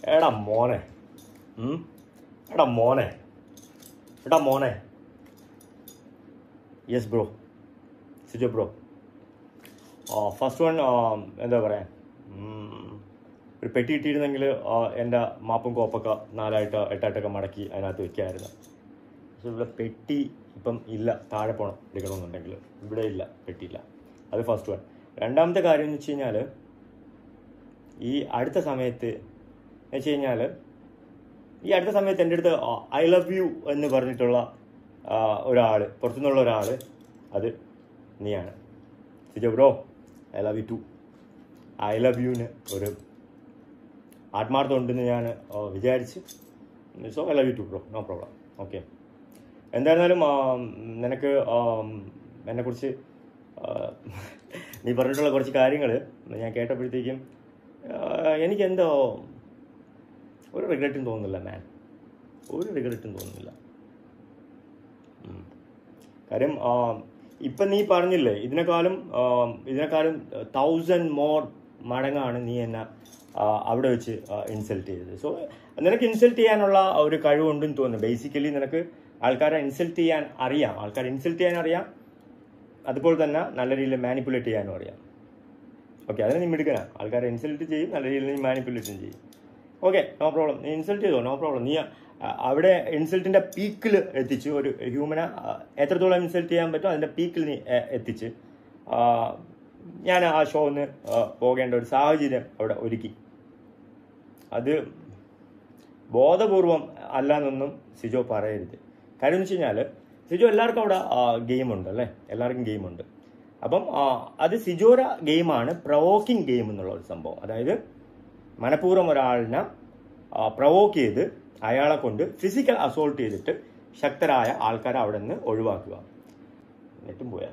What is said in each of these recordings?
എടാ മോനെ ഉം? എടാ മോനെ എടാ മോനെ yes bro Sijo bro first one എന്താ പറയാ ഉം, ഒരു പെട്ടി കിട്ടിയിരുന്നെങ്കിൽ എൻ്റെ മാപ്പും കോപ്പൊക്കെ നാലായിട്ട് എട്ടായിട്ടൊക്കെ മടക്കി അതിനകത്ത് വെക്കായിരുന്നു പക്ഷെ ഇവിടെ പെട്ടി ഇപ്പം ഇല്ല താഴെ പോകണം എടുക്കണമെന്നുണ്ടെങ്കിൽ ഇവിടെ ഇല്ല പെട്ടിയില്ല അത് ഫസ്റ്റ് വൺ രണ്ടാമത്തെ കാര്യം എന്ന് വെച്ച് കഴിഞ്ഞാൽ ഈ അടുത്ത സമയത്ത് എന്ന് വെച്ച് കഴിഞ്ഞാൽ ഈ അടുത്ത സമയത്ത് എൻ്റെ അടുത്ത് ഐ ലവ് യു എന്ന് പറഞ്ഞിട്ടുള്ള ഒരാൾ പുറത്തുനിന്നുള്ള ഒരാൾ അത് നീയാണ് Sijo bro I love you too I love യുവിന് ഒരു ആത്മാർത്ഥം ഉണ്ടെന്ന് ഞാൻ ആ, വിചാരിച്ച് so I love you too bro no problem okay എന്തായിരുന്നാലും ആ, നിനക്ക് ആ, എന്നെക്കുറിച്ച് ആ, നീ പറഞ്ഞിട്ടുള്ള കുറച്ച് കാര്യങ്ങൾ ഞാൻ കേട്ടപ്പോഴത്തേക്കും ആ, എനിക്കെന്തോ ഒരു റിഗ്രറ്റും തോന്നുന്നില്ല മാൻ ഒരു റിഗ്രറ്റും തോന്നുന്നില്ല ഉം. കാര്യം ആ, ഇപ്പം നീ പറഞ്ഞില്ലേ ഇതിനേക്കാളും ആ, ഇതിനേക്കാളും തൗസൻഡ് മോർ മടങ്ങാണ് നീ എന്നെ ആ, അവിടെ വെച്ച് ഇൻസൾട്ട് ചെയ്തത് സോ നിനക്ക് ഇൻസൾട്ട് ചെയ്യാനുള്ള ഒരു കഴിവുണ്ടെന്ന് തോന്നുന്നു ബേസിക്കലി നിനക്ക് ആൾക്കാരെ ഇൻസൾട്ട് ചെയ്യാൻ അറിയാം ആൾക്കാരെ ഇൻസൾട്ട് ചെയ്യാൻ അറിയാം അതുപോലെ തന്നെ നല്ല രീതിയിൽ മാനിപ്പുലേറ്റ് ചെയ്യാനും അറിയാം ഓക്കെ അതിന് നീ മിടുക്കനാ ആൾക്കാരെ ഇൻസൾട്ട് ചെയ്യും നല്ല രീതിയിൽ നീ മാനിപ്പുലേറ്റും ചെയ്യും ഓക്കെ നോ പ്രോബ്ലം നീ ഇൻസൾട്ട് ചെയ്തോ നോ പ്രോബ്ലം നീ ആ, അവിടെ ഇൻസൾട്ടിന്റെ പീക്കിൽ എത്തിച്ച് ഒരു ഹ്യൂമനെ ആ, എത്രത്തോളം ഇൻസൾട്ട് ചെയ്യാൻ പറ്റും അതിന്റെ പീക്കിൽ നീ എ, എത്തിച്ച് ആ, ഞാൻ ആ ഷോന്ന് പോകേണ്ട ഒരു സാഹചര്യം അവിടെ ഒരുക്കി അത് ബോധപൂർവം അല്ല എന്നൊന്നും സിജോ പറയരുത് കാര്യം എന്ന് വെച്ച് കഴിഞ്ഞാൽ സിജോ എല്ലാവർക്കും അവിടെ ഗെയിമുണ്ട് അല്ലേ എല്ലാവർക്കും ഗെയിമുണ്ട് അപ്പം ആ, അത് സിജോര ഗെയിമാണ് പ്രവോക്കിംഗ് ഗെയിം എന്നുള്ള ഒരു സംഭവം അതായത് മനഃപൂർവ്വം ഒരാളിനെ പ്രവോക്ക് ചെയ്ത് അയാളെ കൊണ്ട് ഫിസിക്കൽ അസോൾട്ട് ചെയ്തിട്ട് ശക്തരായ ആൾക്കാരെ അവിടെ നിന്ന് ഒഴിവാക്കുക നെറ്റും പോയാ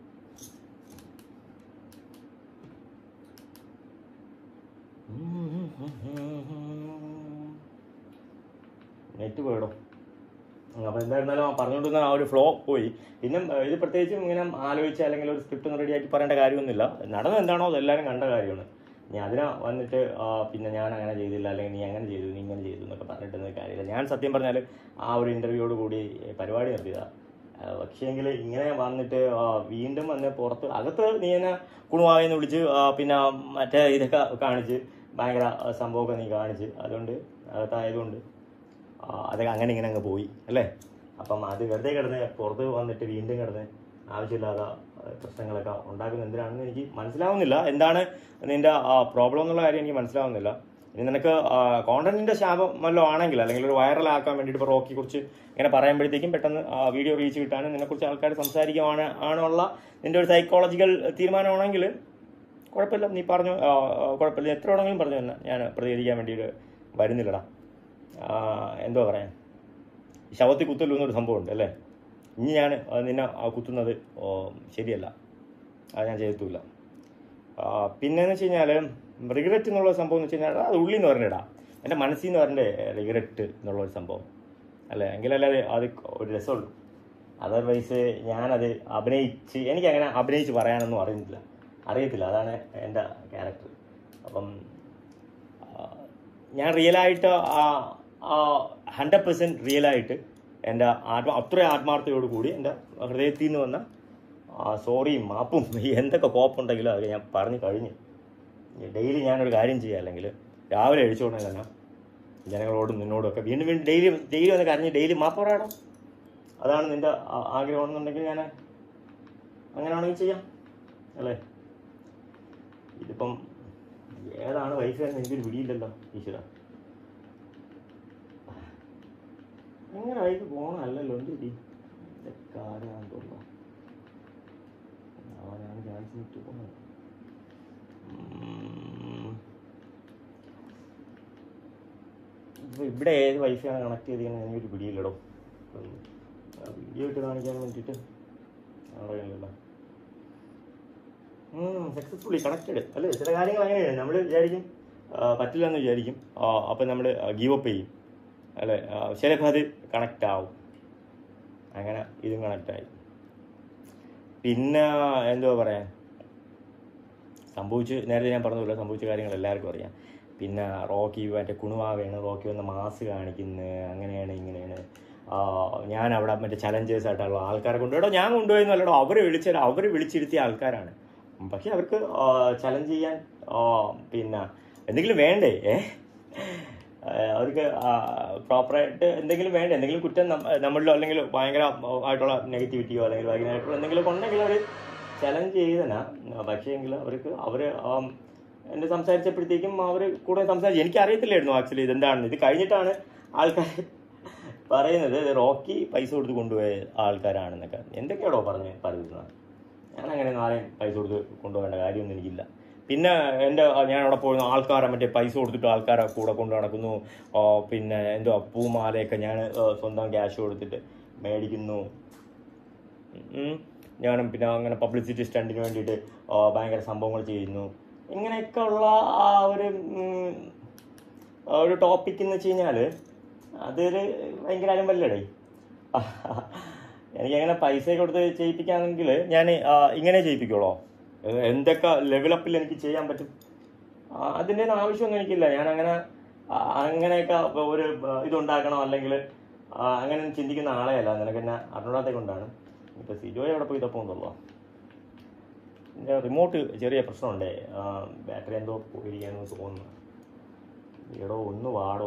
നെറ്റ് പോയടോ അപ്പൊ എന്തായിരുന്നാലും ആ പറഞ്ഞുകൊണ്ടിരുന്ന ആ ഒരു ഫ്ലോ പോയി പിന്നെ ഏഹ്, ഇത് പ്രത്യേകിച്ചും ഇങ്ങനെ ആലോചിച്ച് അല്ലെങ്കിൽ ഒരു സ്ക്രിപ്റ്റ് ഒന്ന് റെഡിയാക്കി പറയേണ്ട കാര്യമൊന്നുമില്ല നടന്നത് എന്താണോ അത് എല്ലാവരും കണ്ട കാര്യമാണ് നീ അതിനെ വന്നിട്ട് ആ, പിന്നെ ഞാൻ അങ്ങനെ ചെയ്തില്ല അല്ലെങ്കിൽ നീ അങ്ങനെ ചെയ്തു നീ ഇങ്ങനെ ചെയ്തു എന്നൊക്കെ പറഞ്ഞിട്ടൊന്നും കാര്യമില്ല ഞാൻ സത്യം പറഞ്ഞാൽ ആ ഒരു ഇന്റർവ്യൂയോട് കൂടി ഏഹ്, പരിപാടി നിർത്തിയതാ പക്ഷേങ്കിൽ ഇങ്ങനെ വന്നിട്ട് ആ, വീണ്ടും വന്ന് പുറത്ത് അകത്ത് നീ എന്നെ കുണുവായെന്ന് വിളിച്ച് ആ, പിന്നെ മറ്റേ ഇതൊക്കെ കാണിച്ച് ഭയങ്കര ആ, സംഭവമൊക്കെ നീ കാണിച്ച് അതുകൊണ്ട് അകത്തായതുകൊണ്ട് ആ, അതൊക്കെ അങ്ങനെ ഇങ്ങനെ അങ്ങ് പോയി അല്ലേ അപ്പം അത് വെറുതെ കിടന്ന് പുറത്ത് വന്നിട്ട് വീണ്ടും കിടന്ന് ആവശ്യമില്ലാത്ത ആ, പ്രശ്നങ്ങളൊക്കെ ഉണ്ടാക്കുന്ന എന്തിനാണെന്ന് എനിക്ക് മനസ്സിലാവുന്നില്ല എന്താണ് നിന്റെ പ്രോബ്ലം എന്നുള്ള കാര്യം എനിക്ക് മനസ്സിലാവുന്നില്ല ഇനി നിനക്ക് കോണ്ടന്റിന്റെ ശാപം വല്ലതും ആണെങ്കിൽ അല്ലെങ്കിൽ ഒരു വൈറൽ ആക്കാൻ വേണ്ടിയിട്ട് ഇപ്പോൾ റോക്കിയെ കുറിച്ച് ഇങ്ങനെ പറയുമ്പോഴത്തേക്കും പെട്ടെന്ന് വീഡിയോ റീച്ച് കിട്ടാനും നിന്നെക്കുറിച്ച് ആൾക്കാർ സംസാരിക്കുവാണ് ആണുള്ള നിന്റെ ഒരു സൈക്കോളജിക്കൽ തീരുമാനമാണെങ്കിൽ കുഴപ്പമില്ല നീ പറഞ്ഞു ആ, ആ, കുഴപ്പമില്ല നീ എത്ര വേണമെങ്കിലും പറഞ്ഞു തന്നെ ഞാൻ പ്രതികരിക്കാൻ വേണ്ടിയിട്ട് വരുന്നില്ലടാ ആ, എന്തുവാ പറയാൻ ശവത്തിൽ കുത്തല്ലു എന്നൊരു സംഭവമുണ്ട് അല്ലേ ഇനി ഞാൻ ആ, നിന്നെ ആ കുത്തുന്നത് ഓ, ശരിയല്ല അത് ഞാൻ ചെയ്യത്തുമില്ല ആ, പിന്നെന്ന് വെച്ച് കഴിഞ്ഞാൽ റിഗ്രറ്റ് എന്നുള്ള സംഭവം എന്ന് വെച്ച് കഴിഞ്ഞാൽ അത് ഉള്ളിൽ നിന്ന് പറഞ്ഞിടാ എൻ്റെ മനസ്സിൽ നിന്ന് പറഞ്ഞേ റിഗ്രറ്റ് എന്നുള്ള ഒരു സംഭവം അല്ലേ എങ്കിലല്ലേ അത് അത് ഒരു രസമുള്ളൂ അതർവൈസ് ഞാനത് അഭിനയിച്ച് എനിക്കങ്ങനെ അഭിനയിച്ച് പറയാനൊന്നും അറിയുന്നില്ല അറിയത്തില്ല അതാണ് എൻ്റെ ക്യാരക്ടർ അപ്പം ആ, ഞാൻ റിയലായിട്ട് ഹൺഡ്രഡ് പെർസെൻറ്റ് റിയലായിട്ട് എൻ്റെ ആത്മ അത്ര ആത്മാർത്ഥതയോട് കൂടി എൻ്റെ ഹൃദയത്തിൽ നിന്ന് വന്ന സോറിയും മാപ്പും എന്തൊക്കെ കോപ്പുണ്ടെങ്കിലും അത് ഞാൻ പറഞ്ഞു കഴിഞ്ഞു ഡെയിലി ഞാനൊരു കാര്യം ചെയ്യാം അല്ലെങ്കിൽ രാവിലെ എഴുതിച്ചോടനെ തന്നെ ജനങ്ങളോടും നിന്നോടും ഒക്കെ വീണ്ടും വീണ്ടും ഡെയിലി ഡെയിലി വന്ന് കരഞ്ഞ് ഡെയിലി മാപ്പ് പറയണം അതാണ് നിൻ്റെ ആ- ആഗ്രഹമാണെന്നുണ്ടെങ്കിൽ ഞാൻ അങ്ങനെയാണെങ്കിൽ ചെയ്യാം അല്ലേ ഇതിപ്പം ഏതാണ് വൈഫ് എന്ന് എനിക്കൊരു പിടിയില്ലല്ലോ ഈശ്വര എങ്ങനെ വൈഫ് പോകണമല്ലല്ലോ എന്ത് ഇടി ഇതൊക്കെ ആരാന്ന് തോന്നുന്നു അവനാണ് ചാൻസ് വിട്ടു പോകുന്നത് ഇപ്പൊ ഇവിടെ ഏത് വൈഫാണ് കണക്ട് ചെയ്തിരിക്കുന്നത് എനിക്കൊരു പിടിയില്ലടോ വീഡിയോ ഇട്ട് കാണിക്കാൻ വേണ്ടിയിട്ട് അറിയില്ലല്ലോ സക്സസ്ഫുള്ളി കണക്റ്റഡ് അല്ലേ ചില കാര്യങ്ങൾ അങ്ങനെയാണ് നമ്മൾ വിചാരിക്കും ആ, പറ്റില്ല എന്ന് വിചാരിക്കും അപ്പം നമ്മൾ ഗീവ് അപ്പ് ചെയ്യും അല്ലേ ആ, ചിലപ്പോൾ അത് കണക്റ്റ് ആവും അങ്ങനെ ഇതും കണക്റ്റായി പിന്നെ എന്തുവാ പറയാൻ സംഭവിച്ച് നേരത്തെ ഞാൻ പറഞ്ഞല്ലോ സംഭവിച്ച കാര്യങ്ങൾ എല്ലാവർക്കും അറിയാം പിന്നെ റോക്കി മറ്റേ കുണുവാവയാണ് റോക്കി വന്ന് മാസ് കാണിക്കുന്നത് അങ്ങനെയാണ് ഇങ്ങനെയാണ് ആ, ഞാൻ അവിടെ മറ്റേ ചലഞ്ചേഴ്സ് ആയിട്ടുള്ള ആൾക്കാരെ കൊണ്ടുപോയിടോ ഞാൻ കൊണ്ടുപോയെന്നല്ലടോ അവർ വിളിച്ച അവർ വിളിച്ചിരുത്തിയ ആൾക്കാരാണ് പക്ഷെ അവർക്ക് ചലഞ്ച് ചെയ്യാൻ ആ, പിന്നെ എന്തെങ്കിലും വേണ്ടേ ഏ ആ, അവർക്ക് പ്രോപ്പറായിട്ട് എന്തെങ്കിലും വേണ്ടേ എന്തെങ്കിലും കുറ്റം നമ്മ- നമ്മളിലോ അല്ലെങ്കിൽ ഭയങ്കര ആയിട്ടുള്ള നെഗറ്റിവിറ്റിയോ അല്ലെങ്കിൽ ഭയങ്കരമായിട്ടുള്ള എന്തെങ്കിലും ഉണ്ടെങ്കിൽ അവർ ചലഞ്ച് ചെയ്തനാ പക്ഷേ എങ്കിൽ അവർക്ക് അവർ എന്നെ സംസാരിച്ചപ്പോഴത്തേക്കും അവർ കൂടെ സംസാരിച്ചു എനിക്ക് അറിയത്തില്ലായിരുന്നു ആക്ച്വലി ഇതെന്താണെന്ന് ഇത് കഴിഞ്ഞിട്ടാണ് ആൾക്കാർ പറയുന്നത് ഇത് റോക്കി പൈസ കൊടുത്ത് കൊണ്ടുപോയ ആൾക്കാരാണെന്നൊക്കെ എന്തൊക്കെയാണോ പറഞ്ഞ് പറയുന്നത് ഞാൻ അങ്ങനെ ആരെയും പൈസ കൊടുത്ത് കൊണ്ടുപോകേണ്ട കാര്യമൊന്നും എനിക്കില്ല പിന്നെ എൻ്റെ ഞാൻ അവിടെ പോകുന്ന ആൾക്കാരെ മറ്റേ പൈസ കൊടുത്തിട്ട് ആൾക്കാരെ കൂടെ കൊണ്ടു നടക്കുന്നു ആ, പിന്നെ എന്തോ പൂമാലയൊക്കെ ഞാൻ ആ, സ്വന്തം ക്യാഷ് കൊടുത്തിട്ട് മേടിക്കുന്നു ഉം. ഞാനും പിന്നെ അങ്ങനെ പബ്ലിസിറ്റി സ്റ്റണ്ടിന് വേണ്ടിയിട്ട് ആ, ഭയങ്കര സംഭവങ്ങൾ ചെയ്യുന്നു ഇങ്ങനെയൊക്കെ ഉള്ള ആ ഒരു ഉം, ആ ഒരു ടോപ്പിക് എന്ന് വെച്ച് കഴിഞ്ഞാൽ അതൊരു ഭയങ്കര അലമ്പല്ലടേ എനിക്ക് അങ്ങനെ പൈസ കൊടുത്ത് ചെയ്യിപ്പിക്കാണെങ്കിൽ ഞാൻ ഇങ്ങനെ ചെയ്യിപ്പിക്കുള്ളൂ ഏഹ് എന്തൊക്കെ ലെവലപ്പിൽ എനിക്ക് ചെയ്യാൻ പറ്റും ആ, അതിൻ്റെ ഒന്നും ആവശ്യമൊന്നും എനിക്കില്ല ഞാൻ അങ്ങനെ ആ, അങ്ങനെയൊക്കെ ഒരു ആ, ഇതുണ്ടാക്കണം അല്ലെങ്കിൽ ആ, അങ്ങനെ ചിന്തിക്കുന്ന ആളെ അല്ല നിനക്ക് എന്നെ അറിഞ്ഞൂടാത്തെ കൊണ്ടാണ് ഇപ്പൊ സിജോ എവിടെ പോയി തപ്പോന്നുള്ളോ എൻ്റെ റിമോട്ട് ചെറിയ പ്രശ്നമുണ്ടേ ബാറ്ററി എന്തോ പോയിരിക്കാന്ന് തോന്നുന്നു എടോ ഒന്ന് വാടോ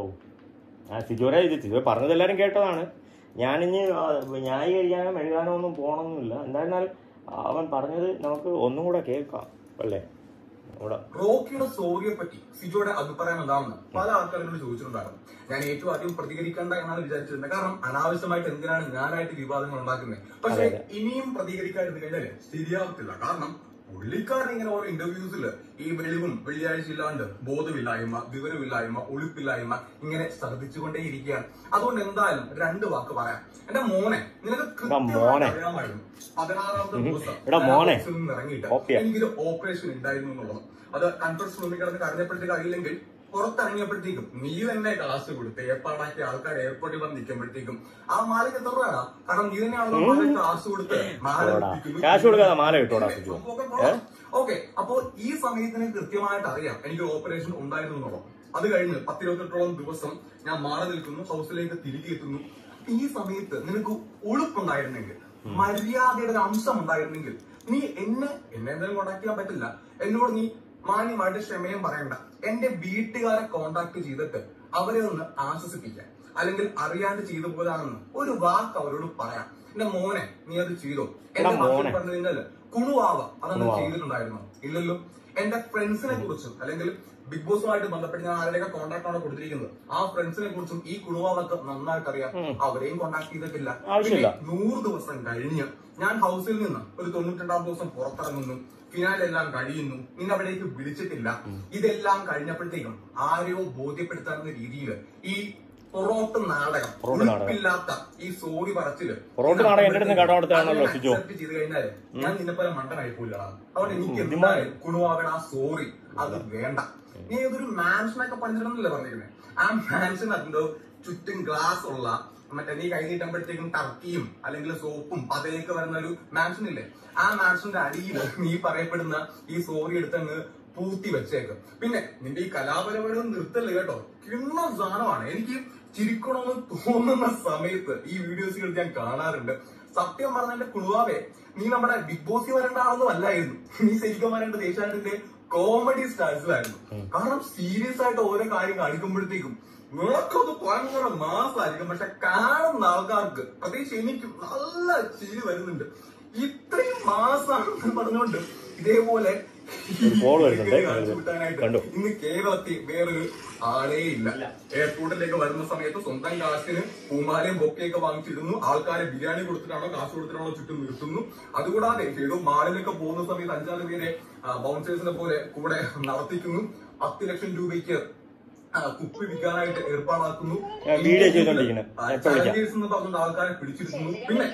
ആ സിജോരെ ഇത് സിജോ പറഞ്ഞതെല്ലാവരും കേട്ടതാണ് ഞാനിനി ആ, ന്യായീകരിക്കാനോ മെഴുകാനോ ഒന്നും പോകണമെന്നില്ല എന്തായിരുന്നാലും അവൻ പറഞ്ഞത് നമുക്ക് ഒന്നും കൂടെ കേൾക്കാം അല്ലേ ഇവിടെ റോക്കിയുടെ സ്റ്റോറിയെ പറ്റി സിജോയുടെ അഭിപ്രായം എന്താണെന്ന് പല ആൾക്കാരോട് ചോദിച്ചിട്ടുണ്ടായിരുന്നു ഞാൻ ഏറ്റവും ആദ്യം പ്രതികരിക്കേണ്ട എന്നാണ് വിചാരിച്ചിരുന്നത് കാരണം അനാവശ്യമായിട്ട് എന്തിനാണ് ഞാനായിട്ട് വിവാദങ്ങൾ ഉണ്ടാക്കുന്നത് പക്ഷെ അതെ, ഇനിയും പ്രതികരിക്കാതിരുന്നു കഴിഞ്ഞാല് ശരിയാവത്തില്ല കാരണം പുള്ളിക്കാരൻ ഇങ്ങനെ ഓരോ ഇന്റർവ്യൂസിൽ ഈ വെളിവും വെള്ളിയാഴ്ച ഇല്ലാണ്ട് ബോധമില്ലായ്മ വിവരമില്ലായ്മ ഒളിപ്പില്ലായ്മ ഇങ്ങനെ ശ്രദ്ധിച്ചുകൊണ്ടേയിരിക്കുകയാണ് അതുകൊണ്ട് എന്തായാലും രണ്ട് വാക്ക് പറയാം എന്റെ മോനെ നിനക്ക് കൃത്യമായിട്ട് മോനെ. അറിയാമായിരുന്നു പതിനാറാമത്തെ ദിവസം എടാ മോനെ. ഞാൻ ഓഫീസിൽ നിന്ന് ഇറങ്ങിയിട്ട് ഓപ്പിയാ. എനിക്കൊരു ഓപ്പറേഷൻ ഉണ്ടായിരുന്നു എന്നുള്ളത് അത് കൺഫറൻസ് റൂമിൽ കിടന്ന് കരഞ്ഞപ്പോഴത്തേക്ക് അറിയില്ലെങ്കിൽ പുറത്തിറങ്ങിയപ്പോഴത്തേക്കും നീ തന്നെ കാശ് കൊടുത്ത് ഏർപ്പാടാക്കിയ ആൾക്കാർ എയർപോർട്ടിൽ വന്ന് നിൽക്കുമ്പോഴത്തേക്കും ആ മാലയ്ക്ക് എത്ര രൂപയാണ് കാരണം നീ തന്നെയാണല്ലോ മാല കാശ് കൊടുത്ത് മാല ഓടാ. വിൽക്കുന്നു. കാശ് കൊടുക്കാതെ മാല കിട്ടൂടാ, പിന്നെ സിജു. സംഭവമൊക്കെ കൊള്ളാം. ഓക്കെ അപ്പോൾ ഈ സമയത്തിന് കൃത്യമായിട്ട് അറിയാം എനിക്ക് ഓപ്പറേഷൻ ഉണ്ടായിരുന്നു എന്നുള്ളത് അത് കഴിഞ്ഞ് പത്തിരുപത്തെട്ടോളം ദിവസം ഞാൻ മാറി നിൽക്കുന്നു ഹൗസിലേക്ക് തിരികെ എത്തുന്നു ഈ സമയത്ത് നിനക്ക് ഉളുപ്പുണ്ടായിരുന്നെങ്കിൽ മര്യാദയുടെ ഒരു അംശം ഉണ്ടായിരുന്നെങ്കിൽ നീ എന്നെ എന്നെ എന്തായാലും കോണ്ടാക്ട് ചെയ്യാൻ പറ്റില്ല എന്നോട് നീ മാന്യമായിട്ട് ക്ഷമയും പറയണ്ട എന്റെ വീട്ടുകാരെ കോണ്ടാക്ട് ചെയ്തിട്ട് അവരെ ഒന്ന് ആശ്വസിപ്പിക്കാൻ അല്ലെങ്കിൽ അറിയാണ്ട് ചെയ്തു പോയതാണെന്ന് ഒരു വാക്ക് അവരോട് പറയാം എന്റെ മോനെ നീ അത് ചെയ്തോ എന്റെ എടാ മോനെ. ഭാഷയിൽ പറഞ്ഞു കഴിഞ്ഞാൽ കുണുവാവ അതൊന്നും കുണുവാവ. ചെയ്തിട്ടുണ്ടായിരുന്നു ഇല്ലല്ലോ എന്റെ ഫ്രണ്ട്സിനെ കുറിച്ചും അല്ലെങ്കിൽ ബിഗ് ബോസുമായിട്ട് ബന്ധപ്പെട്ട് ഞാൻ ആരുടെയൊക്കെ കോൺടാക്ട് ആണ് കൊടുത്തിരിക്കുന്നത് ആ ഫ്രണ്ട്സിനെ കുറിച്ചും ഈ കുണുവാവക്ക് നന്നായിട്ട് അറിയാം അവരെയും കോൺടാക്ട് ചെയ്തിട്ടില്ല ആവശ്യമില്ല. പിന്നെ നൂറ് ദിവസം കഴിഞ്ഞ് ഞാൻ ഹൗസിൽ നിന്ന് ഒരു തൊണ്ണൂറ്റിരണ്ടാം ദിവസം പുറത്തിറങ്ങുന്നു ഫിനാലെ എല്ലാം കഴിയുന്നു നിന്നെ അവിടേക്ക് വിളിച്ചിട്ടില്ല ഇതെല്ലാം കഴിഞ്ഞപ്പോഴത്തേക്കും ആരെയോ ബോധ്യപ്പെടുത്താവുന്ന രീതിയിൽ ഈ പൊറോട്ട് നാടകം പൊറോട്ട് നാടകം. ഉളുപ്പില്ലാത്ത ഈ സോറി പറച്ചില് പൊറോട്ട് നാടകം എന്റെ അടുത്ത് കടം കൊടുത്തതാണല്ലോ, അതിനെ സിജോ. accept ചെയ്ത് കഴിഞ്ഞാല് ഞാൻ നിന്നെ പോലെ മണ്ടനായി പോയില്ലടാ അതുകൊണ്ട് എനിക്ക് ബുദ്ധിമാൻ. എന്തായാലും കുണുവാവൻ ആ സോറി അത് വേണ്ട നീ ഏതൊരു മാൻഷനൊക്കെ പണിച്ചിട്ടുണ്ടല്ലേ പറഞ്ഞിരിക്കുന്നത് ആ മാൻഷൻ അതിന്റെ ചുറ്റും ഗ്ലാസ് ഉള്ള മറ്റേ നീ കൈ നീട്ടുമ്പോഴത്തേക്കും ടർക്കിയും അല്ലെങ്കിൽ സോപ്പും പതയൊക്കെ വരുന്ന ഒരു മാൻഷൻ ഇല്ലേ ആ മാൻഷന്റെ അടിയിൽ നീ പറയപ്പെടുന്ന ഈ സോറി എടുത്തങ്ങ് പൂത്തി വെച്ചേക്കും പിന്നെ നിന്റെ ഈ കലാപരപരം നിർത്തല്ലേ കേട്ടോ കിണ്ണ സാധനമാണ് എനിക്ക് ചിരിക്കണമെന്ന് തോന്നുന്ന സമയത്ത് ഈ വീഡിയോസുകൾ ഞാൻ കാണാറുണ്ട് സത്യം പറഞ്ഞ എന്റെ കുളുവാവേ നീ നമ്മുടെ ബിഗ് ബോസിൽ വരേണ്ട ആളൊന്നും അല്ലായിരുന്നു നീ ശരിക്കും വരേണ്ട ദേശാന്റിന്റെ കോമഡി സ്റ്റാർസിലായിരുന്നു കാരണം സീരിയസ് ആയിട്ട് ഓരോ കാര്യം കാണിക്കുമ്പോഴത്തേക്കും നിനക്കത് ഭയങ്കര മാസമായിരിക്കും പക്ഷെ കാണുന്ന ആൾക്കാർക്ക് പ്രത്യേകിച്ച് എനിക്ക് നല്ല ചിരി വരുന്നുണ്ട് ഇത്രയും മാസാണെന്ന് പറഞ്ഞുകൊണ്ട് ഇതേപോലെ ഒരു call വരുന്നുണ്ട്. കാണിച്ചു വിട്ടാനായിട്ട് കണ്ടു. ഇന്ന് കേരളത്തിൽ വേറൊരു ആളേ ഇല്ല എയർപോർട്ടിലേക്ക് വരുന്ന സമയത്ത് സ്വന്തം കാശിന് പൂമാലയും ബൊക്കെയൊക്കെ വാങ്ങിച്ചിരുന്നു ആൾക്കാരെ ബിരിയാണി കൊടുത്തിട്ടാണോ കാശ് കൊടുത്തിട്ടാണോ ചുറ്റും നിർത്തുന്നു അതുകൂടാതെ ഏതോ മാളിലൊക്കെ പോകുന്ന സമയത്ത് അഞ്ചാറ് പേരെ ബൗൺസേഴ്സിനെ പോലെ കൂടെ നടത്തിക്കുന്നു പത്ത് ലക്ഷം രൂപയ്ക്ക് ആ, കുപ്പി വിൽക്കാനായിട്ട് ഏർപ്പാടാക്കുന്നു ഞാൻ വീഡിയോ ചെയ്തോണ്ടിരിക്കുന്നു. ആ, ഞാൻ ഇപ്പൊ വിളിക്കാം. ചാനൽസ് എന്ന് പറഞ്ഞുകൊണ്ട് ആൾക്കാരെ പിടിച്ചിരുത്തുന്നു പിന്നെ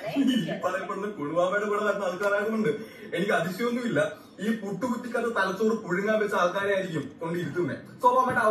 ഈ പറയപ്പെടുന്ന കുഴുവാവയുടെ കൂടെ വരുന്ന ആൾക്കാരായതുകൊണ്ട് എനിക്ക് അതിശയമൊന്നുമില്ല ഈ പുട്ടുകുറ്റിക്കകത്ത് തലച്ചോറ് പുഴുങ്ങാൻ വെച്ച ആൾക്കാരെ ആയിരിക്കും കൊണ്ട് ഇരുത്തുന്നത് സ്വാഭാവികമായിട്ട് അവരും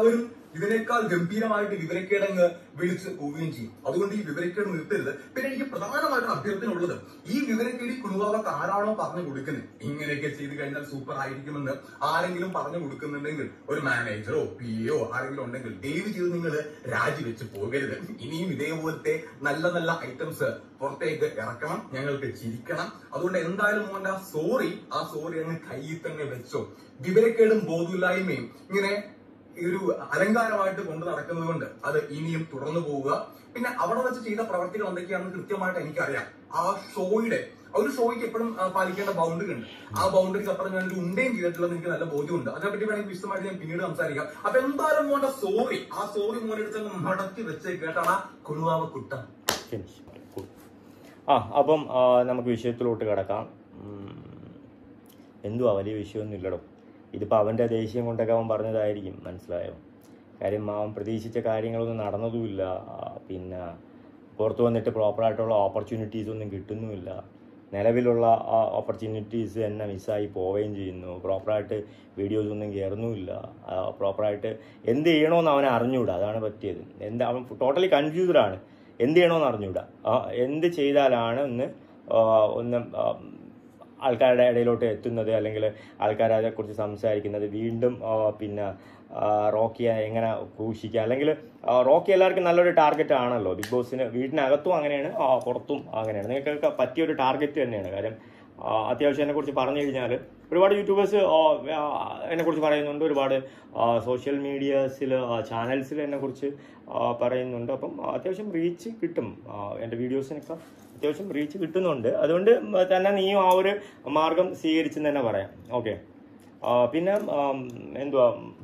ഇതിനേക്കാൾ ഗംഭീരമായിട്ട് വിവരക്കേടങ്ങ് വിളിച്ച് പോവുകയും ചെയ്യും അതുകൊണ്ട് ഈ വിവരക്കേട് നിർത്തരുത് പിന്നെ എനിക്ക് പ്രധാനമായിട്ട് അഭ്യർത്ഥന ഉള്ളത് ഈ വിവരക്കേട് ഈ കുടുംബാവർക്ക് ആരാണോ പറഞ്ഞു കൊടുക്കുന്നത് ഇങ്ങനെയൊക്കെ ചെയ്ത് കഴിഞ്ഞാൽ സൂപ്പർ ആയിരിക്കുമെന്ന് ആരെങ്കിലും പറഞ്ഞു കൊടുക്കുന്നുണ്ടെങ്കിൽ ഒരു മാനേജറോ പി ഒ ആരെങ്കിലും ഉണ്ടെങ്കിൽ ദയവ് ചെയ്ത് നിങ്ങൾ രാജിവെച്ച് പോകരുത് ഇനിയും ഇതേപോലത്തെ നല്ല നല്ല ഐറ്റംസ് പുറത്തേക്ക് ഇറക്കണം ഞങ്ങൾക്ക് ചിരിക്കണം അതുകൊണ്ട് എന്തായാലും മോന്റെ ആ സോറി ആ സോറി അങ്ങ് കയ്യിൽ തന്നെ വെച്ചോ വിവരക്കേടും ബോധമില്ലായ്മയും ഇങ്ങനെ ഈ ഒരു അലങ്കാരമായിട്ട് കൊണ്ടു നടക്കുന്നത് കൊണ്ട് അത് ഇനിയും തുടർന്നു പോവുക പിന്നെ അവിടെ വെച്ച് ചെയ്ത പ്രവർത്തികൾ എന്തൊക്കെയാണെന്ന് കൃത്യമായിട്ട് എനിക്കറിയാം ആ ഷോയുടെ ആ ഒരു ഷോയ്ക്ക് എപ്പോഴും ആ, പാലിക്കേണ്ട ബൗണ്ടറി ഉണ്ട് ആ ബൗണ്ടറിക്ക് അപ്പുറം ഞാൻ ഒരു ഉണ്ടയും ചെയ്തിട്ടുള്ളത് എനിക്ക് നല്ല ബോധ്യമുണ്ട് അതിനെപ്പറ്റി വേണമെങ്കിൽ വിശദമായിട്ട് ഞാൻ പിന്നീട് സംസാരിക്കാം അപ്പൊ എന്തായാലും മോന്റെ സോറി ആ സോറി മോനെ എടുത്ത് മടക്കി വെച്ച് കേട്ടാണ് കുണുവാവ കുട്ടം ഫിനിഷ് Cool. ആ അപ്പം ആ, നമുക്ക് വിഷയത്തിലോട്ട് കിടക്കാം ഉം, എന്തുവാ വലിയ വിഷയമൊന്നും ഇല്ലടോ ഇതിപ്പോൾ അവൻ്റെ ദേഷ്യം കൊണ്ടൊക്കെ അവൻ പറഞ്ഞതായിരിക്കും മനസ്സിലായോ കാര്യം അവൻ പ്രതീക്ഷിച്ച കാര്യങ്ങളൊന്നും നടന്നതുമില്ല ആ, പിന്നെ പുറത്ത് വന്നിട്ട് പ്രോപ്പറായിട്ടുള്ള ഓപ്പർച്യൂണിറ്റീസ് ഒന്നും കിട്ടുന്നുമില്ല നിലവിലുള്ള ആ ഓപ്പർച്യൂണിറ്റീസ് തന്നെ മിസ്സായി പോവുകയും ചെയ്യുന്നു പ്രോപ്പറായിട്ട് വീഡിയോസ് ഒന്നും കയറുന്നുമില്ല പ്രോപ്പറായിട്ട് എന്ത് ചെയ്യണമെന്ന് അവനെ അറിഞ്ഞൂടാ അതാണ് പറ്റിയത് എന്ത് അവൻ ടോട്ടലി കൺഫ്യൂസ്ഡ് ആണ് എന്ത് ചെയ്യണമെന്ന് അറിഞ്ഞൂടാ ആ, എന്ത് ചെയ്താലാണ് ഒന്ന് ആ, ഒന്ന് ആ, ആൾക്കാരുടെ ഇടയിലോട്ട് എത്തുന്നത് അല്ലെങ്കിൽ ആൾക്കാർ അതേക്കുറിച്ച് സംസാരിക്കുന്നത് വീണ്ടും ആ, പിന്നെ ആ, റോക്കിയെ എങ്ങനെ ക്രൂശിക്കുക അല്ലെങ്കിൽ ആ, റോക്കി എല്ലാവർക്കും നല്ലൊരു ടാർഗറ്റ് ആണല്ലോ ബിഗ് ബോസിന് വീടിനകത്തും അങ്ങനെയാണ് ആ, പുറത്തും അങ്ങനെയാണ് നിങ്ങൾക്കൊക്കെ പറ്റിയ ഒരു ടാർഗറ്റ് തന്നെയാണ് കാര്യം ആ, അത്യാവശ്യം എന്നെക്കുറിച്ച് പറഞ്ഞു കഴിഞ്ഞാൽ ഒരുപാട് യൂട്യൂബേഴ്സ് എന്നെക്കുറിച്ച് പറയുന്നുണ്ട് ഒരുപാട് സോഷ്യൽ മീഡിയാസിൽ ചാനൽസിൽ എന്നെക്കുറിച്ച് ആ, പറയുന്നുണ്ട് അപ്പം അത്യാവശ്യം റീച്ച് കിട്ടും ആ, എൻ്റെ വീഡിയോസിനൊക്കെ അത്യാവശ്യം റീച്ച് കിട്ടുന്നുണ്ട് അതുകൊണ്ട് തന്നെ നീയും ആ ഒരു മാർഗം സ്വീകരിച്ചെന്ന് തന്നെ പറയാം ഓക്കെ പിന്നെ ആം, എന്തുവാ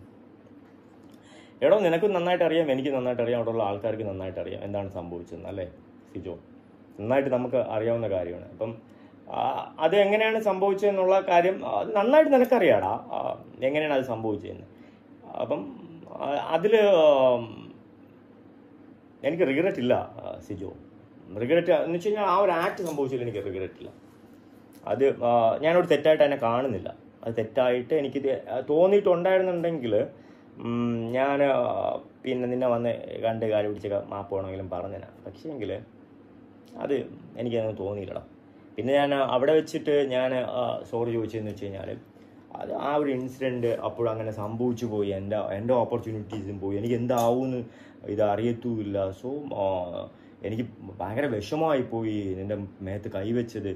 എടോ നിനക്ക് നന്നായിട്ട് അറിയാം എനിക്ക് നന്നായിട്ട് അറിയാം അവിടെയുള്ള ആൾക്കാർക്ക് നന്നായിട്ട് അറിയാം എന്താണ് സംഭവിച്ചതെന്ന് അല്ലേ സിജോ നന്നായിട്ട് നമുക്ക് അറിയാവുന്ന കാര്യമാണ് അപ്പം ആ, അത് എങ്ങനെയാണ് സംഭവിച്ചതെന്നുള്ള കാര്യം ആ, നന്നായിട്ട് നിനക്കറിയാടാ ആ, എങ്ങനെയാണ് അത് സംഭവിച്ചതെന്ന് അപ്പം അതിൽ എനിക്ക് റിഗ്രറ്റ് ഇല്ല ആ, സിജോ റിഗ്രറ്റ് എന്ന് വെച്ച് കഴിഞ്ഞാൽ ആ ഒരു ആക്ട് സംഭവിച്ചതിൽ എനിക്ക് റിഗ്രറ്റ് ഇല്ല അത് ആ, ഞാനൊരു തെറ്റായിട്ട് അതിനെ കാണുന്നില്ല അത് തെറ്റായിട്ട് എനിക്ക് തോന്നിയിട്ടുണ്ടായിരുന്നുണ്ടെങ്കിൽ ഞാൻ പിന്നെ നിന്നെ വന്ന് കണ്ട് കാര്യം പിടിച്ചൊക്കെ മാപ്പ് വേണമെങ്കിലും പറഞ്ഞതിനാ പക്ഷേ എങ്കിൽ അത് എനിക്കതൊന്നും തോന്നിയില്ലടാ പിന്നെ ഞാൻ അവിടെ വെച്ചിട്ട് ഞാൻ സോറി ചോദിച്ചതെന്ന് വെച്ച് കഴിഞ്ഞാൽ അത് ആ ഒരു ഇൻസിഡൻറ്റ് അപ്പോഴും അങ്ങനെ സംഭവിച്ചു പോയി എൻ്റെ എൻ്റെ ഓപ്പർച്യൂണിറ്റീസും പോയി എനിക്ക് എന്താവുമെന്ന് ഇത് അറിയത്തുമില്ല സോ എനിക്ക് ഭയങ്കര വിഷമമായി പോയി നിൻ്റെ മേത്ത് കൈവച്ചത്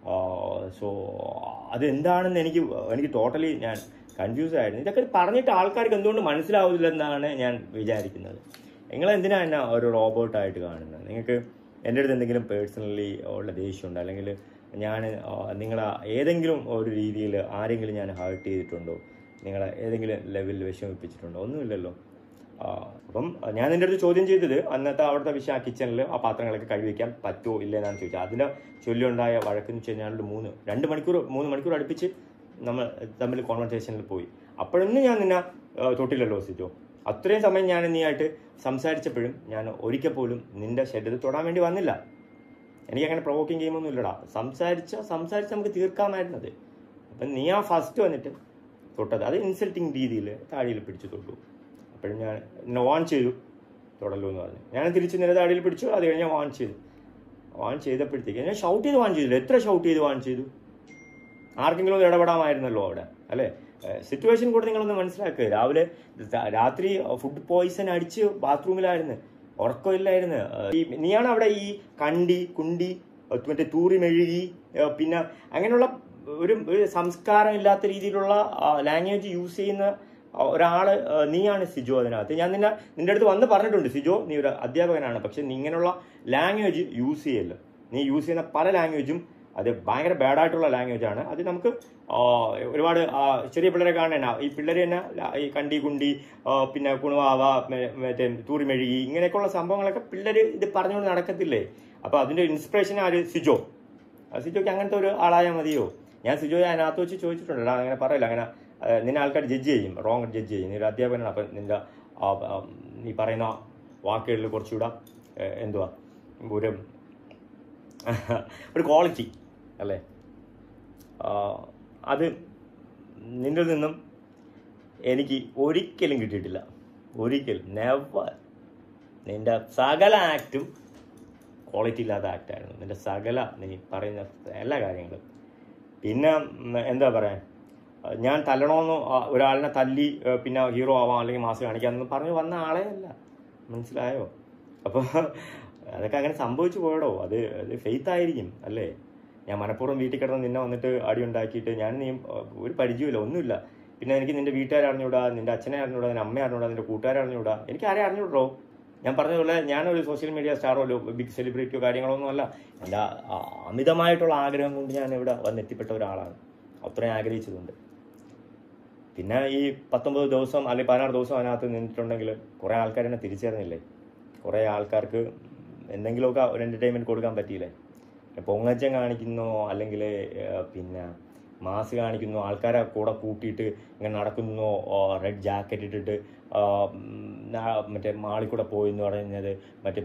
സോ അത് എന്താണെന്ന് എനിക്ക് എനിക്ക് ടോട്ടലി ഞാൻ കൺഫ്യൂസ് ആയിരുന്നു ഇതൊക്കെ പറഞ്ഞിട്ട് ആൾക്കാർക്ക് എന്തുകൊണ്ട് മനസ്സിലാവില്ലെന്നാണ് ഞാൻ വിചാരിക്കുന്നത് നിങ്ങൾ എന്തിനാ എന്നെ ഒരു റോബോട്ടായിട്ട് കാണുന്നത് നിങ്ങൾക്ക് എൻ്റെ അടുത്ത് എന്തെങ്കിലും പേഴ്സണലി ഉള്ള ദേഷ്യമുണ്ടോ അല്ലെങ്കിൽ ഞാൻ നിങ്ങളെ ഏതെങ്കിലും ഒരു രീതിയിൽ ആരെങ്കിലും ഞാൻ ഹേർട്ട് ചെയ്തിട്ടുണ്ടോ നിങ്ങളെ ഏതെങ്കിലും ലെവലിൽ വിഷമിപ്പിച്ചിട്ടുണ്ടോ ഒന്നുമില്ലല്ലോ ആ, അപ്പം ഞാൻ നിന്റെ അടുത്ത് ചോദ്യം ചെയ്തത് അന്നത്തെ അവിടുത്തെ വിഷയം ആ കിച്ചണിൽ ആ പാത്രങ്ങളൊക്കെ കഴുകിവെക്കാൻ പറ്റുമോ ഇല്ല എന്നാണ് ചോദിച്ചത് അതിനെ ചൊല്ലിയുണ്ടായ വഴക്കെന്ന് വെച്ച് കഴിഞ്ഞാൽ മൂന്ന് രണ്ട് മണിക്കൂർ മൂന്ന് മണിക്കൂർ അടുപ്പിച്ച് നമ്മൾ തമ്മിൽ കോൺവെർസേഷനിൽ പോയി അപ്പോഴൊന്നും ഞാൻ നിന്നെ ആ, തൊട്ടില്ലല്ലോ സിജോ അത്രയും സമയം ഞാൻ നീയായിട്ട് സംസാരിച്ചപ്പോഴും ഞാൻ ഒരിക്കൽ പോലും നിന്റെ ശരീരത്തിൽ തൊടാൻ വേണ്ടി വന്നില്ല എനിക്ക് അങ്ങനെ പ്രൊവോക്കിംഗ് ഗെയിമൊന്നും ഇല്ലടാ സംസാരിച്ച സംസാരിച്ച് നമുക്ക് തീർക്കാമായിരുന്നത് അപ്പം നീ ആ ഫസ്റ്റ് വന്നിട്ട് തൊട്ടത് അത് ഇൻസൾട്ടിങ് രീതിയിൽ താടിയിൽ പിടിച്ചു തൊട്ടു അപ്പോഴും ഞാൻ എന്നെ വാൺ ചെയ്തു തൊടല്ലോ എന്ന് പറഞ്ഞു ഞാൻ തിരിച്ച് നിന്നെ താടിയിൽ പിടിച്ചു അത് കഴിഞ്ഞ് ഞാൻ വാൺ ചെയ്തു വാൺ ചെയ്തപ്പോഴത്തേക്ക് ഞാൻ ഷൗട്ട് ചെയ്ത് വാൺ ചെയ്തില്ല എത്ര ഷൗട്ട് ചെയ്ത് വാൺ ചെയ്തു ആർക്കെങ്കിലും ഒന്ന് ഇടപെടാമായിരുന്നല്ലോ അവിടെ അല്ലേ സിറ്റുവേഷൻ കൂടെ നിങ്ങളൊന്ന് മനസ്സിലാക്കുക രാവിലെ ത- രാത്രി ഫുഡ് പോയിസൺ അടിച്ച് ബാത്റൂമിലായിരുന്നു ഉറക്കമില്ലായിരുന്നു ഏഹ് ഈ നീയാണ് അവിടെ ഈ കണ്ടി കുണ്ടി ഏഹ് മറ്റേ തൂറി മെഴുകി ഏഹ് പിന്നെ അങ്ങനെയുള്ള ഒരു ഒരു സംസ്കാരം ഇല്ലാത്ത രീതിയിലുള്ള ലാംഗ്വേജ് യൂസ് ചെയ്യുന്ന ആ, ഒരാള് ഏഹ് നീയാണ് സിജോ അതിനകത്ത് ഞാൻ നിന്നെ നിന്റെ അടുത്ത് വന്ന് പറഞ്ഞിട്ടുണ്ട് സിജോ നീ ഒരു അധ്യാപകനാണ് പക്ഷെ നീ ഇങ്ങനെയുള്ള ലാംഗ്വേജ് യൂസ് ചെയ്യല്ല നീ യൂസ് ചെയ്യുന്ന പല ലാംഗ്വേജും അത് ഭയങ്കര ബാഡായിട്ടുള്ള ലാംഗ്വേജ് ആണ് അത് നമുക്ക് ആ, ഒരുപാട് ആ, ചെറിയ പിള്ളേരെ കാണാൻ ഈ പിള്ളേർ തന്നെ ല- ഈ കണ്ടി കുണ്ടി ആ, പിന്നെ കുണുവാവ മെ- മറ്റേ തൂറിമെഴുകി ഇങ്ങനെയൊക്കെയുള്ള സംഭവങ്ങളൊക്കെ പിള്ളേർ ഇത് പറഞ്ഞുകൊണ്ട് നടക്കത്തില്ലേ അപ്പൊ അതിന്റെ ഇൻസ്പിറേഷൻ ആര് സിജോ ആ സിജോക്ക് അങ്ങനത്തെ ഒരു ആളായാൽ മതിയോ ഞാൻ സിജോയെ അതിനകത്ത് വെച്ച് ചോദിച്ചിട്ടുണ്ട് അങ്ങനെ പറയില്ല അങ്ങനെ ആ, നിന്നെ ആൾക്കാർ ജഡ്ജ് ചെയ്യും റോങ് ജഡ്ജ് ചെയ്യും നീ ഒരു അധ്യാപകനാണ് അപ്പം നിന്റെ ആ, ആ, നീ പറയുന്ന വാക്കുകളിൽ കുറച്ചുകൂടെ ഏ, എന്തുവാ ഒരു ഒരു ക്വാളിറ്റി അല്ലേ ആ, അത് നിന്നിൽ നിന്നും എനിക്ക് ഒരിക്കലും കിട്ടിയിട്ടില്ല ഒരിക്കലും നെവർ നിന്റെ സകല ആക്റ്റും ക്വാളിറ്റി ഇല്ലാത്ത ആക്റ്റായിരുന്നു നിന്റെ സകല നീ പറയുന്ന എല്ലാ കാര്യങ്ങളും പിന്നെ ഉം, എന്താ പറയാ ഞാൻ തല്ലണമെന്ന് ആ- ഒരാളിനെ തല്ലി ഏ, പിന്നെ ഹീറോ ആവാം അല്ലെങ്കിൽ മാസ് കാണിക്കാമെന്ന് പറഞ്ഞു വന്ന ആളെ അല്ല മനസ്സിലായോ അപ്പോൾ അതൊക്കെ അങ്ങനെ സംഭവിച്ചു പോയടോ അത് അത് ഫെയ്ത്ത് ആയിരിക്കും അല്ലേ ഞാൻ മനഃപൂർവ്വം വീട്ടിൽ കിടന്ന് നിന്നെ വന്നിട്ട് അടി ഉണ്ടാക്കിയിട്ട് ഞാൻ നീ ഏ, ഒരു പരിചയമില്ല ഒന്നുമില്ല പിന്നെ എനിക്ക് നിന്റെ വീട്ടുകാരെ അറിഞ്ഞൂടാ നിന്റെ അച്ഛനെ അറിഞ്ഞൂടാ നിന്റെ അമ്മയെ അറിഞ്ഞൂടാ നിന്റെ കൂട്ടുകാരെ അറിഞ്ഞൂടാ എനിക്ക് ആരെ അറിഞ്ഞൂടോ ഞാൻ പറഞ്ഞതുപോലെ ഞാനൊരു സോഷ്യൽ മീഡിയ സ്റ്റാറോ ബിഗ് സെലിബ്രിറ്റിയോ കാര്യങ്ങളൊന്നും അല്ല എൻ്റെ ആ- ആ അമിതമായിട്ടുള്ള ആഗ്രഹം കൊണ്ട് ഞാൻ ഇവിടെ വന്നെത്തിപ്പെട്ട ഒരാളാണ് അത്രയും ആഗ്രഹിച്ചതുണ്ട് പിന്നെ ഈ പത്തൊമ്പത് ദിവസം അല്ലെങ്കിൽ പതിനാറ് ദിവസം അതിനകത്ത് നിന്നിട്ടുണ്ടെങ്കിൽ കുറേ ആൾക്കാർ എന്നെ തിരിച്ചറിഞ്ഞില്ലേ കുറേ ആൾക്കാർക്ക് എന്തെങ്കിലുമൊക്കെ ഒരു എൻ്റർടൈൻമെൻറ്റ് കൊടുക്കാൻ പറ്റിയില്ലേ പൊങ്ങച്ചം കാണിക്കുന്നോ അല്ലെങ്കിൽ പിന്നെ മാസ് കാണിക്കുന്നു ആൾക്കാരെ കൂടെ കൂട്ടിയിട്ട് ഇങ്ങനെ നടക്കുന്നു റെഡ് ജാക്കറ്റ് ഇട്ടിട്ട് ആ, ഉം, നാ- മറ്റേ മാളിൽ കൂടെ പോയി എന്ന് പറയുന്നത് മറ്റേ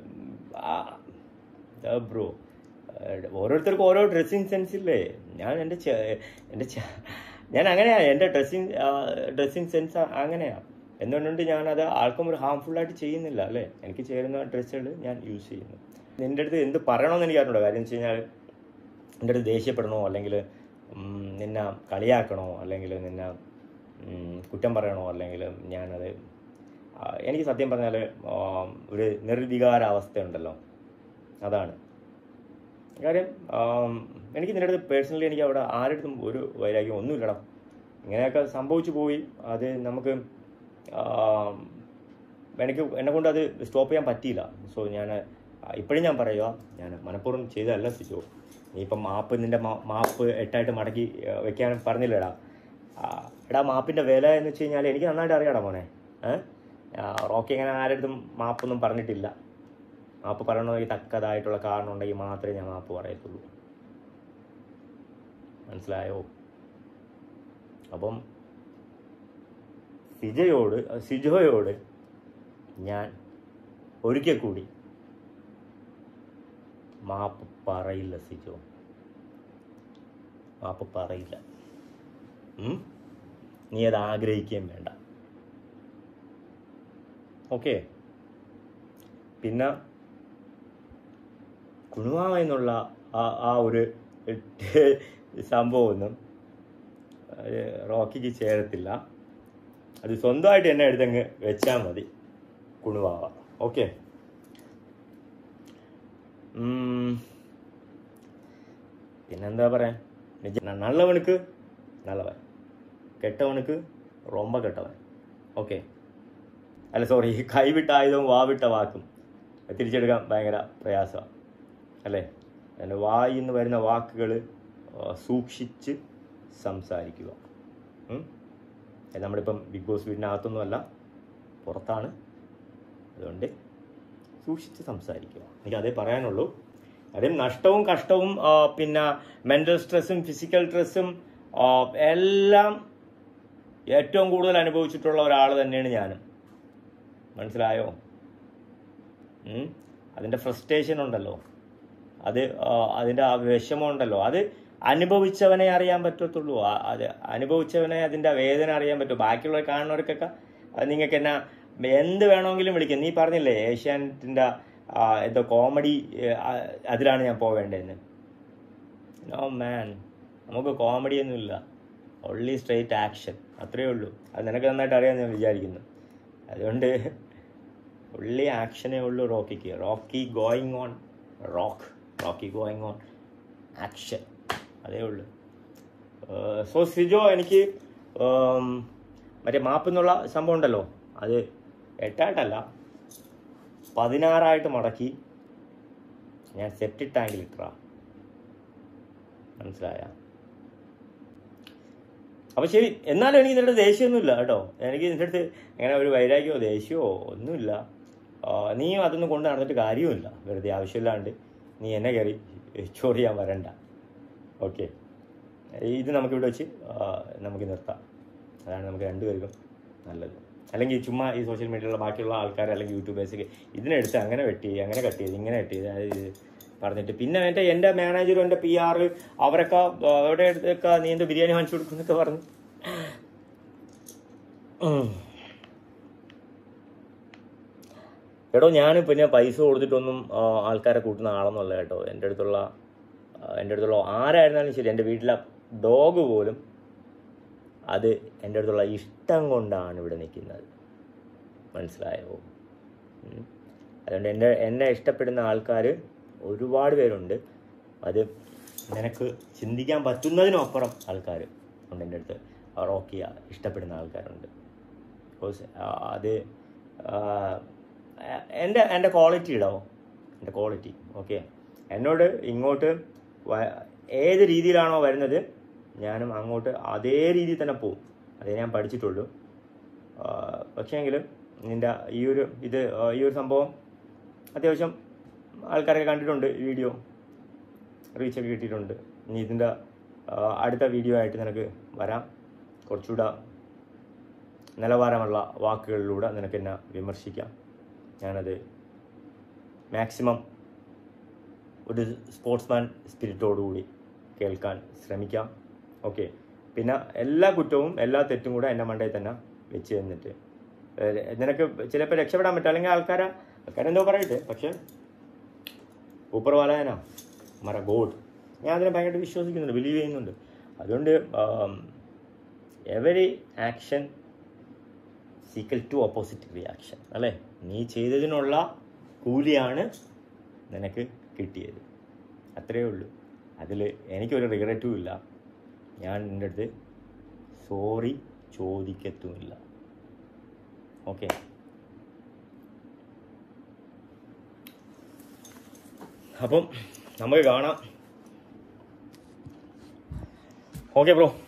ബ്രോ ഓരോരുത്തർക്കും ഓരോ ഡ്രസ്സിങ് സെൻസ് ഇല്ലേ ഞാൻ എൻ്റെ ചെ- എൻ്റെ ചെ- ഞാൻ അങ്ങനെയാ എൻ്റെ ഡ്രസ്സിങ് ഡ്രസ്സിങ് സെൻസ് അങ്ങനെയാ എന്തുകൊണ്ട് ഞാനത് ആർക്കും ഒരു ഹാംഫുൾ ആയിട്ട് ചെയ്യുന്നില്ല അല്ലേ എനിക്ക് ചേരുന്ന ഡ്രസ്സുകൾ ഞാൻ യൂസ് ചെയ്യുന്നു നിൻ്റെ അടുത്ത് എന്ത് പറയണമെന്ന് എനിക്ക് അറിഞ്ഞൂടാ കാര്യം വെച്ച് കഴിഞ്ഞാൽ എൻ്റെ അടുത്ത് ദേഷ്യപ്പെടണോ അല്ലെങ്കിൽ ഉം, നിന്നെ കളിയാക്കണോ അല്ലെങ്കിൽ നിന്നെ ഉം, കുറ്റം പറയണോ അല്ലെങ്കിൽ ഞാനത് ആ, എനിക്ക് സത്യം പറഞ്ഞാൽ ഒരു നിർവികാരാവസ്ഥ ഉണ്ടല്ലോ അതാണ് കാര്യം ആം, എനിക്ക് നിന്റെ അടുത്ത് പേഴ്സണലി എനിക്ക് അവിടെ ആരുടെ ഒരു വൈരാഗ്യം ഒന്നുമില്ലടാ ഇങ്ങനെയൊക്കെ സംഭവിച്ചു പോയി അത് നമുക്ക് ആം, എനിക്ക് എന്നെ കൊണ്ട് അത് സ്റ്റോപ്പ് ചെയ്യാൻ പറ്റിയില്ല സോ ഞാൻ ഇപ്പോഴും ഞാൻ പറയുക ഞാൻ മനഃപൂർവ്വം ചെയ്തതല്ല സിജോ നീ ഇപ്പം മാപ്പ് നിന്റെ മാ- മാപ്പ് എട്ടായിട്ട് മടക്കി ആ, വെക്കാൻ പറഞ്ഞില്ലടാ ആ, എടാ മാപ്പിന്റെ വില എന്ന് വെച്ച് കഴിഞ്ഞാൽ എനിക്ക് നന്നായിട്ട് അറിയാടാ മോനെ ഏഹ് റോക്കി അങ്ങനെ ആരുടെ മാപ്പൊന്നും പറഞ്ഞിട്ടില്ല മാപ്പ് പറയണമെങ്കിൽ തക്കതായിട്ടുള്ള കാരണം ഉണ്ടെങ്കിൽ മാത്രമേ ഞാൻ മാപ്പ് പറയത്തുള്ളൂ മനസ്സിലായോ അപ്പം സിജയോട് സിജോയോട് ഞാൻ ഒരിക്കൽ കൂടി മാപ്പ് പറയില്ല സിജോ മാപ്പ് പറയില്ല ഉം? നീ അത് ആഗ്രഹിക്കുകയും വേണ്ട ഓക്കെ പിന്നെ കുണുവാമ എന്നുള്ള ആ ആ ഒരു സംഭവമൊന്നും അത് റോക്കിക്ക് ചേരത്തില്ല അത് സ്വന്തമായിട്ട് എന്നെ എടുത്തങ്ങ് വെച്ചാൽ മതി കുണുവാവ ഓക്കെ പിന്നെന്താ പറയാൻ നിജ നല്ലവനുക്ക് നല്ലവൻ കെട്ടവനുക്ക് റൊമ്പ കെട്ടവൻ ഓക്കെ അല്ല സോറി കൈവിട്ട ആയുധവും വാവിട്ട വാക്കും തിരിച്ചെടുക്കാൻ ഭയങ്കര പ്രയാസമാണ് അല്ലേ എൻ്റെ വായിൽ നിന്ന് വരുന്ന വാക്കുകൾ സൂക്ഷിച്ച് സംസാരിക്കുക ഉം? അത് നമ്മളിപ്പം ബിഗ് ബോസ് വീടിനകത്തൊന്നുമല്ല പുറത്താണ് അതുകൊണ്ട് സൂക്ഷിച്ച് സംസാരിക്കുക എനിക്ക് അതേ പറയാനുള്ളൂ അതേ നഷ്ടവും കഷ്ടവും ആ, പിന്നെ മെൻ്റൽ സ്ട്രെസ്സും ഫിസിക്കൽ സ്ട്രെസ്സും എല്ലാം ഏറ്റവും കൂടുതൽ അനുഭവിച്ചിട്ടുള്ള ഒരാൾ തന്നെയാണ് ഞാനും മനസ്സിലായോ ഉം? അതിൻ്റെ ഫ്രസ്ട്രേഷൻ ഉണ്ടല്ലോ അത് ആ, അതിൻ്റെ ആ വിഷമം ഉണ്ടല്ലോ അത് അനുഭവിച്ചവനെ അറിയാൻ പറ്റത്തുള്ളൂ ആ- അത് അനുഭവിച്ചവനെ അതിൻ്റെ വേദന അറിയാൻ പറ്റും ബാക്കിയുള്ളവർ കാണുന്നവർക്കൊക്കെ അത് നിങ്ങൾക്ക് എന്നാ എന്ത് വേണമെങ്കിലും വിളിക്കാം നീ പറഞ്ഞില്ലേ ഏഷ്യാനെറ്റിൻ്റെ എന്തോ കോമഡി അതിലാണ് ഞാൻ പോവേണ്ടതെന്ന് നോ മാൻ നമുക്ക് കോമഡി ഒന്നുമില്ല ഓൺലി സ്ട്രെയിറ്റ് ആക്ഷൻ അത്രയേ ഉള്ളൂ അത് നിനക്ക് നന്നായിട്ട് അറിയാൻ ഞാൻ വിചാരിക്കുന്നു അതുകൊണ്ട് ഉള്ളി ആക്ഷനേ ഉള്ളൂ റോക്കിക്ക് Rocky going on rock Rocky going on action അതേ ഉള്ളൂ സോ സിജോ എനിക്ക് ഉം, മറ്റേ മാപ്പ് എന്നുള്ള സംഭവം ഉണ്ടല്ലോ അത് എട്ടായിട്ടല്ല പതിനാറായിട്ട് മടക്കി ഞാൻ സെപ്റ്റി ടാങ്കിൽ ഇട്ടാ മനസ്സിലായ അപ്പൊ ശരി എന്നാലും എനിക്ക് നിന്റെ അടുത്ത് ദേഷ്യമൊന്നുമില്ല കേട്ടോ എനിക്ക് നിന്റെ അടുത്ത് അങ്ങനെ ഒരു വൈരാഗ്യമോ ദേഷ്യമോ ഒന്നുമില്ല ആ, നീയും അതൊന്നും കൊണ്ട് നടന്നിട്ട് കാര്യവുമില്ല വെറുതെ ആവശ്യമില്ലാണ്ട് നീ എന്നെ കയറി ചോറ് ചെയ്യാൻ വരണ്ട ഓക്കെ ഇത് നമുക്കിവിടെ വെച്ച് ആ, നമുക്ക് നിർത്താം അതാണ് നമുക്ക് രണ്ടുപേർക്കും നല്ലത് അല്ലെങ്കിൽ ചുമ്മാ ഈ സോഷ്യൽ മീഡിയയിലുള്ള ബാക്കിയുള്ള ആൾക്കാർ അല്ലെങ്കിൽ യൂട്യൂബേഴ്സൊക്കെ ഇതിനെടുത്ത് അങ്ങനെ വെട്ടി അങ്ങനെ കട്ട് ചെയ്ത് ഇങ്ങനെ കട്ട് ചെയ്ത് അത് ഇത് പറഞ്ഞിട്ട് പിന്നെ എൻ്റെ എൻ്റെ മാനേജറും എൻ്റെ പി ആർ അവരൊക്കെ അവരുടെ അടുത്തൊക്കെ നീ എന്ത് ബിരിയാണി വാങ്ങിച്ചു കൊടുക്കും എന്നൊക്കെ പറഞ്ഞു ഉം. എടോ ഞാൻ പിന്നെ പൈസ കൊടുത്തിട്ടൊന്നും ആ, ആൾക്കാരെ കൂട്ടുന്ന ആളൊന്നുമല്ല കേട്ടോ എൻ്റെ അടുത്തുള്ള ആ, എൻ്റെ അടുത്തുള്ള ആരായിരുന്നാലും ശരി എൻ്റെ വീട്ടിലെ ഡോഗ് പോലും അത് എൻ്റെ അടുത്തുള്ള ഇഷ്ടം കൊണ്ടാണ് ഇവിടെ നിൽക്കുന്നത് മനസ്സിലായോ ഉം. അതുകൊണ്ട് എൻ്റെ എന്നെ ഇഷ്ടപ്പെടുന്ന ആൾക്കാർ ഒരുപാട് പേരുണ്ട് അത് നിനക്ക് ചിന്തിക്കാൻ പറ്റുന്നതിനും അപ്പുറം ആൾക്കാർ ഉണ്ട് എൻ്റെ അടുത്ത് റോക്കിയ ഇഷ്ടപ്പെടുന്ന ആൾക്കാരുണ്ട് ബിക്കോസ് അത് ആ, എൻ്റെ എൻ്റെ ക്വാളിറ്റി ഇടാവോ എൻ്റെ ക്വാളിറ്റി ഓക്കെ എന്നോട് ഇങ്ങോട്ട് വ- ഏത് രീതിയിലാണോ വരുന്നത് ഞാനും അങ്ങോട്ട് അതേ രീതിയിൽ തന്നെ പോവും അതേ ഞാൻ പഠിച്ചിട്ടുള്ളൂ പക്ഷേങ്കിലും നിൻ്റെ ഈ ഒരു ഇത് ആ, ഈ ഒരു സംഭവം അത്യാവശ്യം ആൾക്കാരൊക്കെ കണ്ടിട്ടുണ്ട് ഈ വീഡിയോ റീച്ചൊക്കെ കിട്ടിയിട്ടുണ്ട് ഇനി ഇതിൻ്റെ ആ, അടുത്ത വീഡിയോ ആയിട്ട് നിനക്ക് വരാം കുറച്ചുകൂടെ നിലവാരമുള്ള വാക്കുകളിലൂടെ നിനക്ക് എന്നെ വിമർശിക്കാം ഞാനത് മാക്സിമം ഒരു സ്പോർട്സ്മാൻ സ്പിരിറ്റോടുകൂടി കേൾക്കാൻ ശ്രമിക്കാം ഓക്കെ പിന്നെ എല്ലാ കുറ്റവും എല്ലാ തെറ്റും കൂടെ എൻ്റെ മണ്ടയിൽ തന്നെ വെച്ച് തന്നിട്ട് ഏഹ് നിനക്ക് ചിലപ്പോൾ രക്ഷപ്പെടാൻ പറ്റും അല്ലെങ്കിൽ ആൾക്കാരെ ആൾക്കാരെന്തോ പറയട്ടെ പക്ഷെ ഊപ്പർ വാലായനാ മറ ഗോഡ് ഞാൻ അതിനെ ഭയങ്കരമായിട്ട് വിശ്വസിക്കുന്നുണ്ട് ബിലീവ് ചെയ്യുന്നുണ്ട് അതുകൊണ്ട് every action sequel to opposite reaction അല്ലേ നീ ചെയ്തതിനുള്ള കൂലിയാണ് നിനക്ക് കിട്ടിയത് അത്രയേ ഉള്ളൂ അതിൽ എനിക്കൊരു റിഗ്രറ്റും ഇല്ല ഞാൻ നിൻ്റെ അടുത്ത് സോറി ചോദിക്കത്തുമില്ല ഓക്കെ അപ്പം നമുക്ക് കാണാം ഓക്കെ ബ്രോ